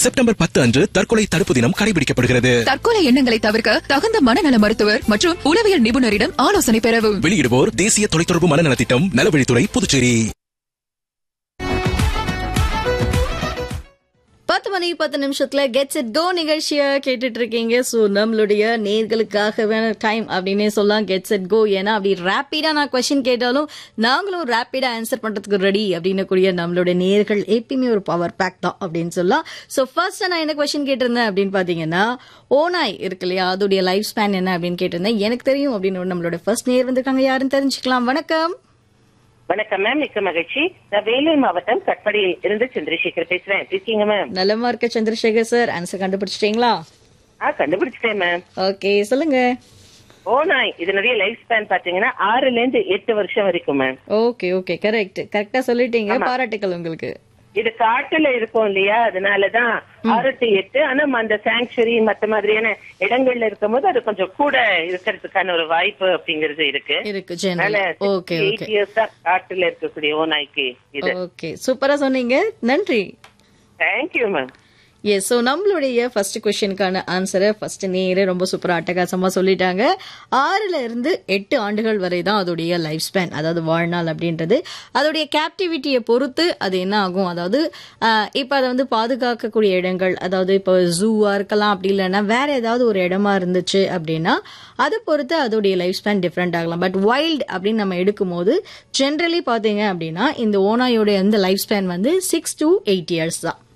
September பத்து அன்று தற்கொலை தடுப்பு தினம் கடைபிடிக்கப்படுகிறது தற்கொலை எண்ணங்களை தவிர்க்க தகுந்த மனநல மருத்துவர் மற்றும் உளவியல் நிபுணரிடம் ஆலோசனை பெறவும் வெளியிடுவோர் தேசிய தொலைத்தொடர்பு மனநலத் திட்டம் நலவழித்துறை புதுச்சேரி பத்து மணி பத்து நிமிஷத்துல கெட்ஸ் இட் கோ நிகழ்ச்சியை கேட்டுட்டு இருக்கீங்க ஸோ நம்மளுடைய நேர்களுக்காகவான டைம் அப்படின்னே சொல்லலாம் கெட்ஸ் இட் கோ ஏன்னா அப்படி ரேப்பிடா நான் கொஸ்டின் கேட்டாலும் நாங்களும் ரேப்பிடா ஆன்சர் பண்றதுக்கு ரெடி அப்படின்னு கூடிய நம்மளுடைய நேர்கள் எப்பயுமே ஒரு பவர் பேக் தான் அப்படின்னு சொல்லலாம் ஸோ ஃபர்ஸ்ட் நான் என்ன கொஸ்டின் கேட்டிருந்தேன் அப்படின்னு பாத்தீங்கன்னா ஓனாய் இருக்கு இல்லையா அதோடைய லைஃப் ஸ்பேன் என்ன அப்படின்னு கேட்டிருந்தேன் எனக்கு தெரியும் அப்படின்னு நம்மளோட ஃபர்ஸ்ட் நேர் வந்திருக்காங்க யாருன்னு தெரிஞ்சுக்கலாம் வணக்கம் வணக்கம் மேம் மிக்க மகிழ்ச்சி நான் வேலூர் மாவட்டம் கட்படியில் இருந்து சந்திரசேகர் பேசுறேன் எப்படி இருக்கீங்க மேம் நலமா இருக்க சந்திரசேகர் சார் ஆன்சர் கண்டுபிடிச்சிட்டீங்களா ஆ கண்டுபிடிச்சிட்டேன் மேம் ஓகே சொல்லுங்க ஓநாய் இதனுடைய லைஃப் ஸ்பேன் பாத்தீங்கன்னா ஆறுல இருந்து எட்டு வருஷம் வரைக்கும் மேம் ஓகே ஓகே கரெக்ட் கரெக்டா சொல்லிட்டீங்க பாராட்டுக்கள் உங்களுக்கு இது காட்டுல இருக்கும் இல்லையா அதனாலதான் ஆறு to எட்டு ஆனா அந்த சாங்சுரி மத்த மாதிரியான இடங்கள்ல இருக்கும்போது அது கொஞ்சம் கூட இருக்கிறதுக்கான ஒரு வாய்ப்பு அப்படிங்கிறது இருக்கு இருக்கு அதனால ஜெனரல் ஓகே எயிட் ஓகே இயர்ஸா காட்டுல இருக்கக்கூடிய ஓநாய்க்கு இது ஓகே சூப்பரா சொன்னீங்க நன்றி தேங்க்யூ மேம் எஸ் ஸோ நம்மளுடைய ஃபர்ஸ்ட் கொஸ்டினுக்கான ஆன்சரை ஃபர்ஸ்ட் நேரே ரொம்ப சூப்பரா அட்டகாசமா சொல்லிட்டாங்க ஆறுல இருந்து எட்டு ஆண்டுகள் வரை தான் அதோடைய லைஃப் ஸ்பேன் அதாவது வாழ்நாள் அப்படின்றது அதோடைய கேப்டிவிட்டியை பொறுத்து அது என்ன ஆகும் அதாவது ஆஹ், இப்ப அதை வந்து பாதுகாக்கக்கூடிய இடங்கள் அதாவது இப்போ ஜூவா இருக்கலாம் அப்படி இல்லைன்னா வேற ஏதாவது ஒரு இடமா இருந்துச்சு அப்படின்னா அதை பொறுத்து அதோடைய லைஃப் ஸ்பேன் டிஃப்ரெண்ட் ஆகலாம் பட் வைல்டு அப்படின்னு நம்ம எடுக்கும்போது ஜென்ரலி பாத்தீங்க அப்படின்னா இந்த ஓனாயோட இந்த லைஃப் ஸ்பேன் வந்து சிக்ஸ் to எயிட் இயர்ஸ் தான்